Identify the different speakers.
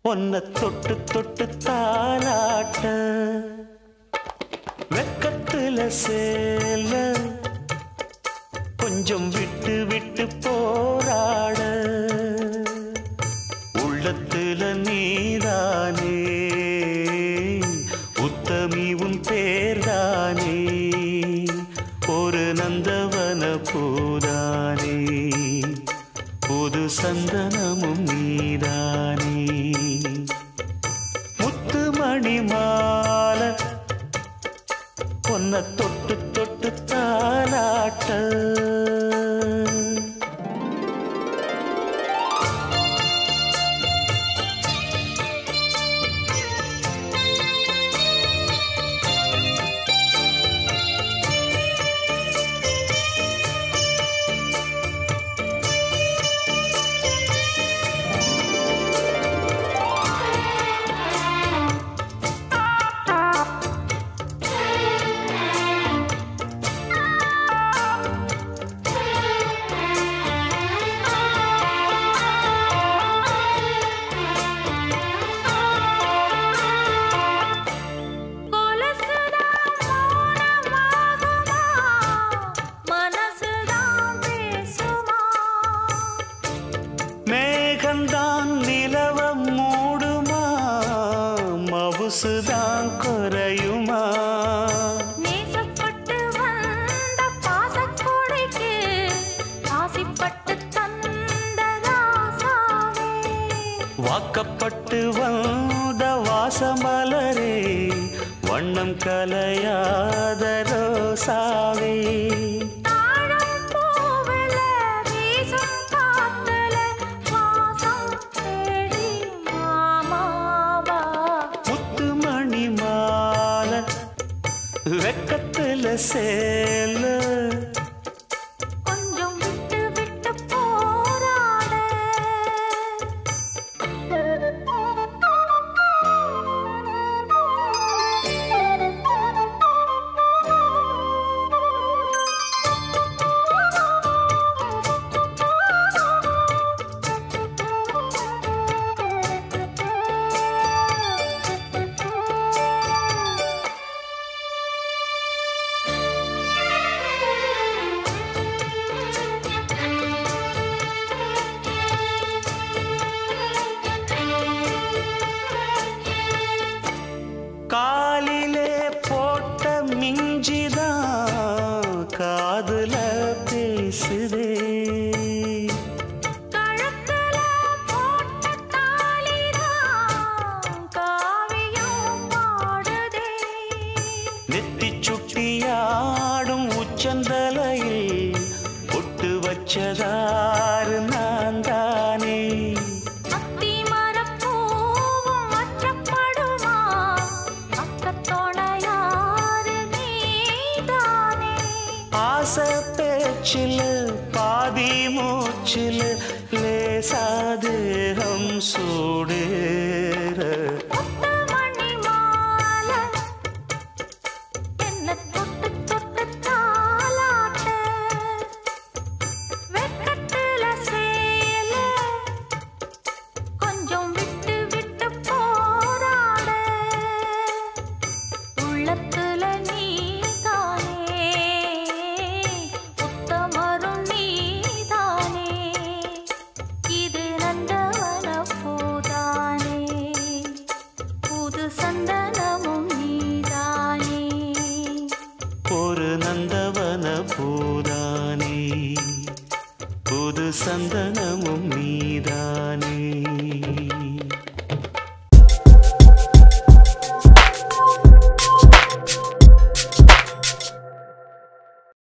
Speaker 1: ஒன்ன தொட்டு தொட்டு தாலாட்ட வெக்கத்துல சேல கொஞ்சம் விட்டு விட்டு போராட உள்ளத்துல நீதானே உத்தமி உன் பேர்தானே ஒரு நந்தவன பூதானே புது சந்தனமும் நீதானே முத்துமணி மாலை பொன்ன தொட்டு தொட்டு தாலாட்ட
Speaker 2: கொலுசுதான் மௌனமாகுமா? மனசுதான் பேசுமா?
Speaker 1: மேகந்தான் நிலவ மூடுமா மவுசுதான் குறையுமா
Speaker 2: நேசப்பட்டு வந்த பாசக்கொடைக்கு ஆசைப்பட்டு தந்த ராசாவே.
Speaker 1: வாக்கப்பட்டு வந்த வாசமலரே வண்ணம் கலையாத ரோசாவே
Speaker 2: தாழம் பூவுல வீசும் காத்துல வாசம் தேடி மாமாவா.
Speaker 1: முத்துமணி மாலை வெக்கத்துல சேல
Speaker 2: கொஞ்சம் விட்டு விட்டு போராட
Speaker 1: காலிலே போட்ட மிஞ்சிதான் காதுல பேசுதே
Speaker 2: கழுத்துல போட்ட தாலிதான் காவியம் பாடுதே
Speaker 1: நெத்தி சுட்டியாடும் உச்சந்தலையில் பொட்டு வச்சதாறு நான் தானே
Speaker 2: அத்தி மரப்பூவும் அச்சப்படுமா அக்கத்தோணையாறு நீதானே
Speaker 1: ஆசை பேச்சில் பாதி மூச்சில் லேசாதேகம் சூடு